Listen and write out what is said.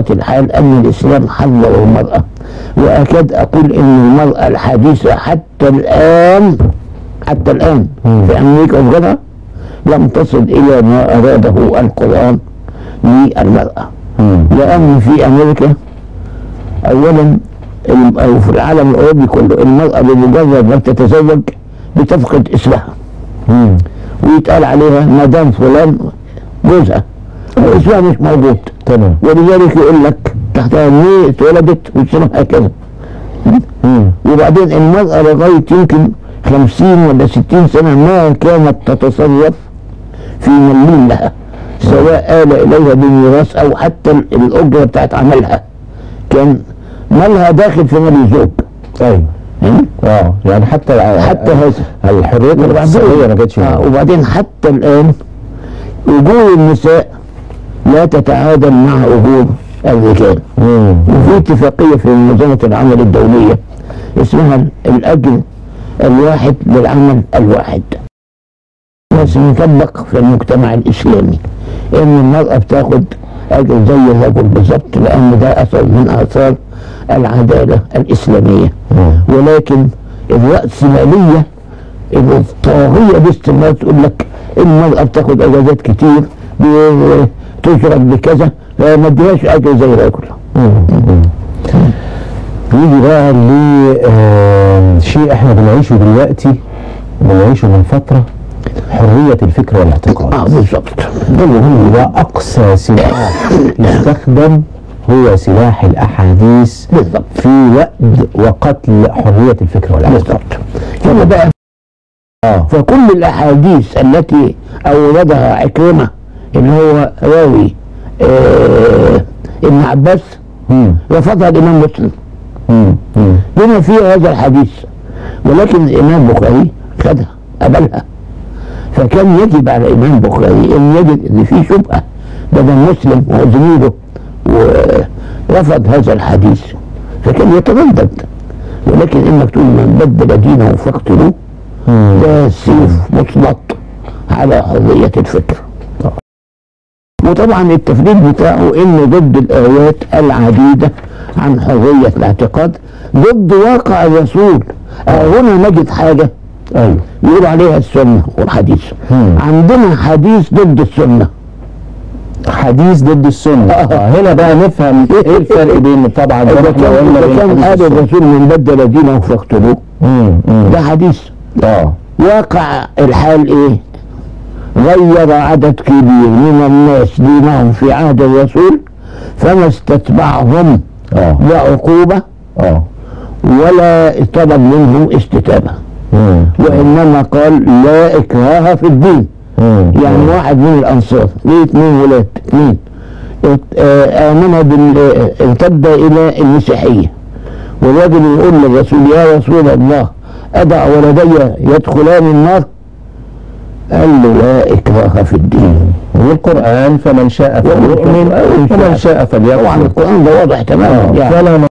بطبيعة الحال أن الإسلام حذر المرأة وأكاد أقول أن المرأة الحديثة حتى الآن حتى الآن مم. في أمريكا وغيرها لم تصل إلى ما أراده القرآن للمرأة مم. لأن في أمريكا أولا الم- أو في العالم الأوروبي كله المرأة بمجرد ما تتزوج بتفقد اسمها مم. ويتقال عليها مدام فلان جوزها اسمها مش موجود تمام ولذلك يقول لك تحتها ليه اتولدت واسمها هكذا مم. وبعدين المرأة لغاية يمكن خمسين ولا ستين سنة ما كانت تتصرف في مليم لها سواء آل إليها بميراث أو حتى ال- الأجرة بتاعت عملها كان مالها داخل في مال الزوج ايوه هم؟ اه يعني حتى حتى هذا الحريات الاقتصاديه ما كانتش آه وبعدين حتى الآن أجور النساء لا تتعادل مع أجور الرجال مم. وفي اتفاقية في منظمة العمل الدولية اسمها ال- الأجر الواحد للعمل الواحد بس مطبق في المجتمع الإسلامي إن المرأة بتاخد أجر زي الرجل بالظبط لأن ده أثر من آثار العدالة الإسلامية مم. ولكن الرأسمالية الطاغية باستمرار تقول لك المرأة بتاخد أجازات كتير بتشرب بكذا فما اديهاش أجر زي الرجل نيجي بقى لشيء احنا بنعيشه دلوقتي بنعيشه من فترة حرية الفكر والاعتقاد اه بالظبط ده مهم ده أقصى سلاح يستخدم هو سلاح الأحاديث بالظبط في وقت وقتل حرية الفكر والاعتقاد بالظبط كما بقى اه فكل الاحاديث التي اوردها عكرمه اللي هو راوي آه ابن عباس مم. رفضها الامام مسلم مم. مم. بما فيها هذا الحديث ولكن الامام البخاري خدها قبلها فكان يجب على الامام البخاري ان يجد ان في شبهه بدل مسلم وزميله ورفض هذا الحديث فكان يتردد ولكن انك تقول من بدل دينه فاقتلوه مم. ده سيف مسلط على حرية الفكر وطبعا التفريق بتاعه انه ضد الايات العديدة عن حرية الاعتقاد ضد واقع الرسول آه هنا نجد حاجة ايوه يقول عليها السنة والحديث مم. عندنا حديث ضد السنة حديث ضد السنة آه. هنا بقى نفهم ايه الفرق بين طبعا زي ما إذا احنا كان قلنا إذا بين كان الحديث قال والسنة. الرسول من بدل دينه فاقتلوه مم. مم. ده حديث اه واقع الحال ايه غير عدد كبير من الناس دينهم في عهد الرسول فما استتبعهم اه لا عقوبة اه ولا طلب منهم استتابة مم. وإنما قال لا إكراه في الدين مم. يعني واحد من الأنصار ليه اتنين ولاد اتنين ات- آه، آمن بال آه، ارتد إلى المسيحية والرجل يقول للرسول يا رسول الله أدع ولدي يدخلان النار قال له لا إكراه في الدين والقرآن فمن شاء فليؤمن ومن شاء طبعا فليكفر القرآن ده واضح تماما آه. يعني فلا